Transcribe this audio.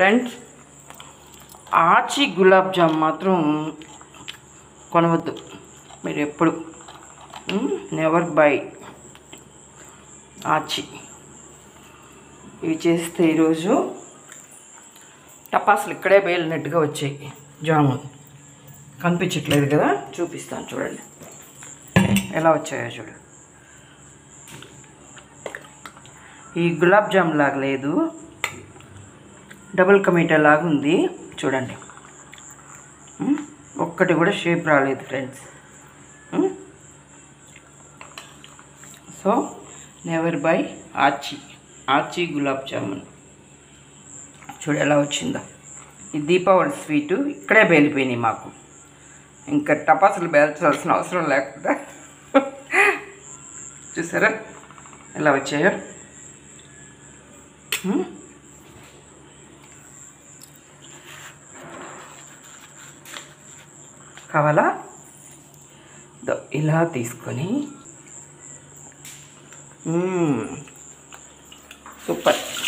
Friends ఆచి gulab jam మాత్రం కొనవద్దు మీరు ఎప్పుడు నెవర్ బై ఆచి ఇవి చేస్తే ఈరోజు టపాసులు ఇక్కడే బయలునట్టుగా వచ్చాయి జామున్ కనిపించట్లేదు కదా చూపిస్తాను చూడండి ఎలా వచ్చాయో చూడు ఈ గులాబ్ జామ్ లాగా లేదు డబుల్ కమీటా లాగా ఉంది చూడండి ఉమ్, ఒక్కటి కూడా షేప్ రాలేదు friends um. So never by ఆచి ఆచి గులాబ్ జామున్ చూడు ఎలా వచ్చిందో ఈ దీపావళి స్వీటు ఇక్కడే బేలిపోయినాయి మాకు ఇంకా టపాసులు బేల్చాల్సిన అవసరం లేకుండా చూసారా ఎలా వచ్చాయో ఉమ్. కావాలా దో ఇలా తీసుకొని మ్మ్. సూపర్